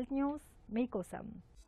news మీకోసం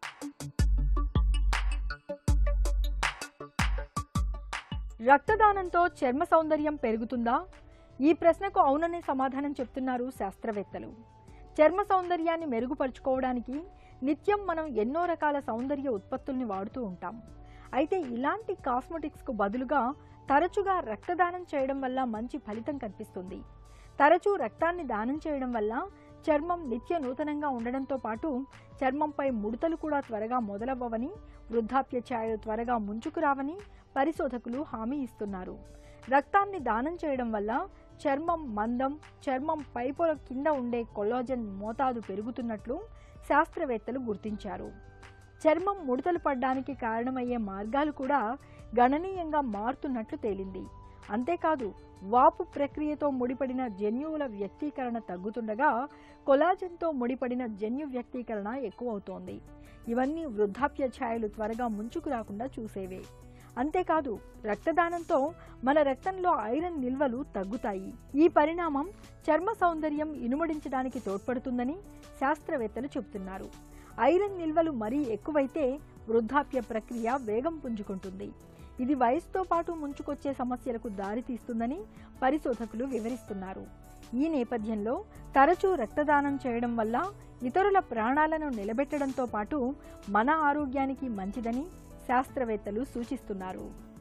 రక్తదానంతో చర్మ సౌందర్యం పెరుగుతుందా ఈ ప్రశ్నకు అవుననే సమాధానం చెప్తున్నారు శాస్త్రవేత్తలు చర్మ సౌందర్యాన్ని మెరుగుపరుచుకోవడానికి నిత్యం మనం ఎన్నో రకాల సౌందర్య ఉత్పత్తుల్ని వాడుతూ ఉంటాం అయితే ఇలాంటి కాస్మెటిక్స్కు బదులుగా తరచుగా రక్తదానం చేయడం వల్ల మంచి ఫలితం కనిపిస్తుంది తరచూ రక్తాన్ని దానం చేయడం వల్ల చర్మం నిత్య నూతనంగా ఉండడంతో పాటు చర్మంపై ముడతలు కూడా త్వరగా మొదలవ్వవని వృద్ధాప్య ఛాయలు త్వరగా ముంచుకురావని పరిశోధకులు హామీ ఇస్తున్నారు రక్తాన్ని దానం చేయడం వల్ల చర్మం మందం చర్మం పైపొర కింద ఉండే కొల్లాజన్ మోతాదు పెరుగుతున్నట్లు శాస్త్రవేత్తలు గుర్తించారు చర్మం ముడతలు పడ్డానికి కారణమయ్యే మార్గాలు కూడా గణనీయంగా మారుతున్నట్లు తేలింది అంతేకాదు వాపు ప్రక్రియతో ముడిపడిన జన్యువుల వ్యక్తీకరణ తగ్గుతుండగా కొలాజన్తో ముడిపడిన జన్యు వ్యక్తీకరణ ఎక్కువవుతోంది ఇవన్నీ వృద్ధాప్య ఛాయలు త్వరగా ముంచుకు రాకుండా చూసేవే అంతేకాదు రక్తదానంతో మన రక్తంలో ఐరన్ నిల్వలు తగ్గుతాయి ఈ పరిణామం చర్మ సౌందర్యం ఇనుమడించడానికి తోడ్పడుతుందని శాస్త్రవేత్తలు చెబుతున్నారు ఐరన్ నిల్వలు మరీ ఎక్కువైతే వృద్ధాప్య ప్రక్రియ వేగం పుంజుకుంటుంది ఇది వయసుతో పాటు ముంచుకొచ్చే సమస్యలకు దారితీస్తుందని పరిశోధకులు వివరిస్తున్నారు ఈ నేపథ్యంలో తరచూ రక్తదానం చేయడం వల్ల ఇతరుల ప్రాణాలను నిలబెట్టడంతో పాటు మన ఆరోగ్యానికి మంచిదని శాస్త్రవేత్తలు సూచిస్తున్నారు